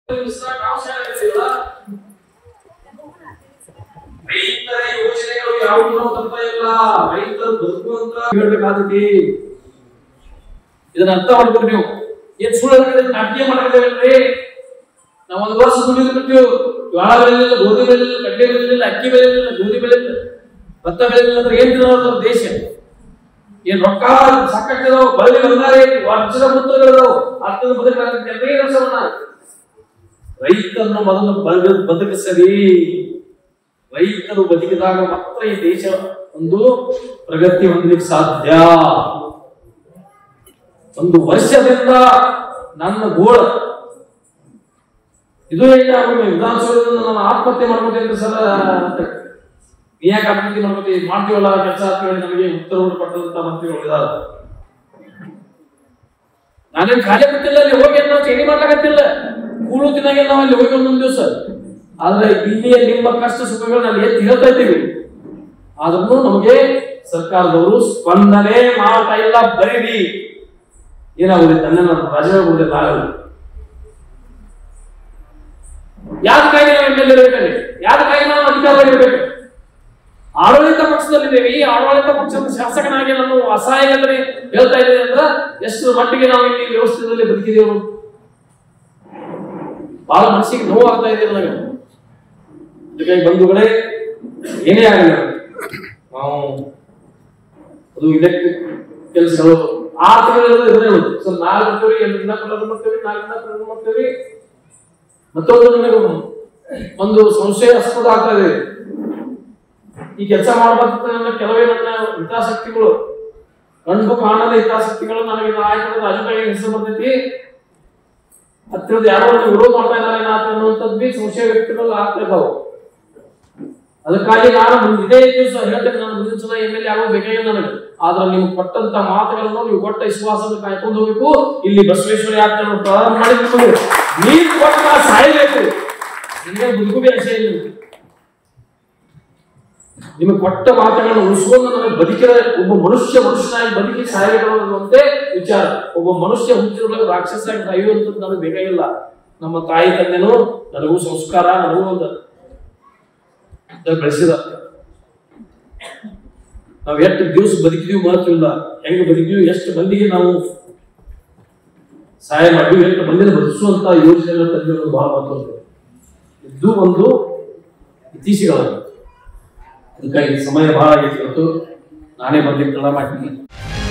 ರೈತರ ಯೋಜನೆಗಳು ಯಾವುದೂ ತಪ್ಪ ಇಲ್ಲ ರೈತರು ಬದುಕುವಂತ ಹೇಳ್ಬೇಕಾದತಿ ಇದನ್ನ ಅರ್ಥ ಮಾಡ್ಬೇಕು ನೀವು ಏನ್ ಸುಳ್ಳು ನಾಟ್ಯ ಮಾಡಕ್ಕಾಗಲ್ರಿ ನಾವು ಒಂದು ವರ್ಷ ದುಡಿದು ಬಿಟ್ಟು ಜೋಳ ಬೆಳೆಲಿಲ್ಲ ಗೋಧಿ ಬೆಳೆಲಿಲ್ಲ ಕಡ್ಲೆ ಬೆಳೆಲಿಲ್ಲ ಅಕ್ಕಿ ಬೆಳೆಲಿಲ್ಲ ಗೋಧಿ ಬೆಳೆಲಿಲ್ಲ ಭತ್ತ ಬೆಳೆಲಿಲ್ಲ ಅಂದ್ರೆ ಏನ್ ತಿನ್ನೋದು ದೇಶ ಏನ್ ರೊಕ್ಕ ಸಾಕಷ್ಟಿದಾವ ಬಳ್ಳಿ ಬಂದಾರೆ ವರ್ಷದ ಮುತ್ತುಗಳಿದಾವ ಅರ್ಥದ ಬದುಕಲಾಗ್ತದೆ ಎಲ್ಲ ರಸವನ್ನ ರೈತರನ್ನು ಮೊದಲು ಬದು- ಬದುಕಿಸಲಿ ರೈತರು ಬದುಕಿದಾಗ ಮಾತ್ರ ಈ ದೇಶ ಒಂದು ಪ್ರಗತಿ ಹೊಂದಲಿಕ್ಕೆ ಸಾಧ್ಯ ಒಂದು ವರ್ಷದಿಂದ ನನ್ನ ಗೋಳ ಇದು ಏನಾಗುತ್ತೆ ವಿಧಾನಸೌಧದಿಂದ ನಾನು ಆತ್ಮಹತ್ಯೆ ಮಾಡ್ಕೊತೇನೆ ಸರ್ ಅಂತ ನೀ ಯಾಕೆ ಆತ್ಮಹತ್ಯೆ ಮಾಡ್ಕೊತಿ ಮಾಡ್ತೀವಲ್ಲ ಕೆಲಸ ಅಂತ ಹೇಳಿ ನಮಗೆ ಉತ್ತರವನ್ನು ಕೊಟ್ಟಂತ ಮಂತ್ರಿಗಳು ಇದಾರೆ ನಾನೇನ್ ಖಾಲಿ ಗೊತ್ತಿಲ್ಲ ಅಲ್ಲಿ ಹೋಗಿ ನಾವು ಚೇಂಜ್ ಮಾಡ್ಲಾಗತ್ತಿಲ್ಲ ಕೂಳು ತಿನ್ನಾಗೆ ನಾವು ಅಲ್ಲಿ ಹೋಗಿ ಒಂದೊಂದು ದಿವಸ ಆದ್ರೆ ಇಲ್ಲಿಯ ನಿಮ್ಮ ಕಷ್ಟ ಸುಖಗಳನ್ನ ಅಲ್ಲಿ ಎತ್ತಿ ಹೇಳ್ತಾ ಇದ್ದೀವಿ ಆದ್ರೂ ನಮಗೆ ಸರ್ಕಾರದವರು ಸ್ಪಂದನೆ ಮಾಡ್ತಾ ಇಲ್ಲ ಬರೀರಿ ಏನಾಗುತ್ತೆ ನನ್ನ ರಾಜೀನಾಮೆ ಆಗಲ್ಲ ಯಾದಕ್ಕಾಗಿ ನಾವು ಎಮ್ ಎಲ್ ಇರಬೇಕಲ್ಲಿ ಯಾದಕ್ಕಾಗಿ ನಾವು ಅಧಿಕಾರವಾಗಿರ್ಬೇಕು ಆಡಳಿತ ಪಕ್ಷದಲ್ಲಿದ್ದೇವೆ ಈ ಆಡಳಿತ ಪಕ್ಷದ ಶಾಸಕನಾಗಿ ನಾನು ಅಸಹಾಯಕರೇ ಹೇಳ್ತಾ ಇದ್ದೇನೆ ಅಂದ್ರೆ ಎಷ್ಟು ಮಟ್ಟಿಗೆ ನಾವು ಇಲ್ಲಿ ವ್ಯವಸ್ಥೆಯಲ್ಲಿ ಬದುಕಿದೆವು ಬಹಳ ಮನಸ್ಸಿಗೆ ನೋವು ಆಗ್ತಾ ಇದೆ ನನಗೆ ಅದಕ್ಕಾಗಿ ಬಂಧುಗಳೇ ಏನೇ ಆಗಲ್ಲ ನಾವು ಅದು ಇದಕ್ಕೆ ಕೆಲಸಗಳು ಆ ತಿಂಗಳಲ್ಲಿ ಇದನ್ನೇ ಹೇಳುದು ಸೊ ನಾಲ್ಕು ಮಾಡ್ತೀವಿ ಎಂಟು ದಿನ ಪ್ರಯೋಗ ಮಾಡ್ತೀವಿ ನಾಲ್ಕು ದಿನ ಪ್ರಯೋಗ ಮಾಡ್ತೀವಿ ಮತ್ತೊಂದು ನನಗೆ ಒಂದು ಸಂಶಯಾಸ್ಪದ ಆಗ್ತಾ ಇದೆ ಈ ಕೆಲಸ ಮಾಡಬೇಕಂತ ನನ್ನ ಕೆಲವೇ ನನ್ನ ಹಿತಾಸಕ್ತಿಗಳು ಗಂಡು ಕಾಣದ ಹಿತಾಸಕ್ತಿಗಳು ನನಗೆ ನಾಯಕರ ರಾಜಕಾರಣಿ ಹೆಸರು ಬರ್ತೈತಿ ಹತ್ತಿರದ ಯಾರೋ ಒಂದು ವಿರೋಧ ಮಾಡ್ತಾ ಇದ್ದಾರೆ ಏನಾದ್ರು ಅನ್ನುವಂಥದ್ದು ಬಿ ಸಂಶಯ ವ್ಯಕ್ತಿಗಳು ಆಗ್ತಾ ಇದ್ದಾವೆ ಅದಕ್ಕಾಗಿ ನಾನು ಮುಂದೆ ಇದೇ ದಿವಸ ಹೇಳ್ತೇನೆ ನಾನು ಮುಂದಿನ ಸಲ ಎಮ್ ಎಲ್ ಎ ಆಗೋದು ಬೇಕಾಗಿಲ್ಲ ನನಗೆ ಆದ್ರೆ ನೀವು ಕೊಟ್ಟಂತ ಮಾತುಗಳನ್ನು ನೀವು ಕೊಟ್ಟ ವಿಶ್ವಾಸವನ್ನು ಕಾಯ್ಕೊಂಡು ಹೋಗ್ಬೇಕು ಇಲ್ಲಿ ಬಸವೇಶ್ವರ ಯಾತ್ರೆ ಪ್ರಾರಂಭ ಮಾಡಿದ್ಮೇಲೆ ನೀವು ಕೊಟ್ಟ ಸಾಯಬೇಕು ನಿಮಗೆ ಬದುಕುಗೆ ಆಸೆ ಇಲ್ಲ ನಿಮ್ಗೆ. ನಿಮಗೆ ಕೊಟ್ಟ ಮಾತುಗಳನ್ನು ಉಳಿಸ್ಕೊಂಡು ನನಗೆ ಬದುಕಿರ ಒಬ್ಬ ಮನುಷ್ಯ ಮನುಷ್ಯನಾಗಿ ಬದುಕಿ ಸಾಯಬೇಕು ಅನ್ನುವಂತೆ ವಿಚಾರ ಒಬ್ಬ ಮನುಷ್ಯ ಹುಟ್ಟಿರೊಳಗೆ ರಾಕ್ಷಸಾಗಿ ಸಾಯುವಂಥದ್ದು ನನಗೆ ಬೇಕಾಗಿಲ್ಲ ನಮ್ಮ ತಾಯಿ ತಂದೆನೂ ನನಗೂ ಸಂಸ್ಕಾರ ನನಗೂ ಒಂದು ಅದು ಬೆಳೆಸಿದ ನಾವು ಎಷ್ಟು ದಿವಸ ಬದುಕಿದೀವಿ ಮಹತ್ವವಿಲ್ಲ ಹೆಂಗೆ ಬದುಕಿದೀವಿ ಎಷ್ಟು ಮಂದಿಗೆ ನಾವು ಸಹಾಯ ಮಾಡಿದ್ವಿ ಎಷ್ಟು ಮಂದಿನ ಬದುಕಿಸುವಂತ ಯೋಜನೆಗಳ ತಂದಿರೋದು ಬಹಳ ಮಹತ್ವ ಇದು ಒಂದು ಇತ್ತೀಚೆಗಳ ಅದಕ್ಕಾಗಿ ಸಮಯ ಬಹಳ ಆಗೈತಿ ಇವತ್ತು ನಾನೇ ಬರ್ಲಿಕ್ಕೆ ತಡ ಮಾಡ್ತೀನಿ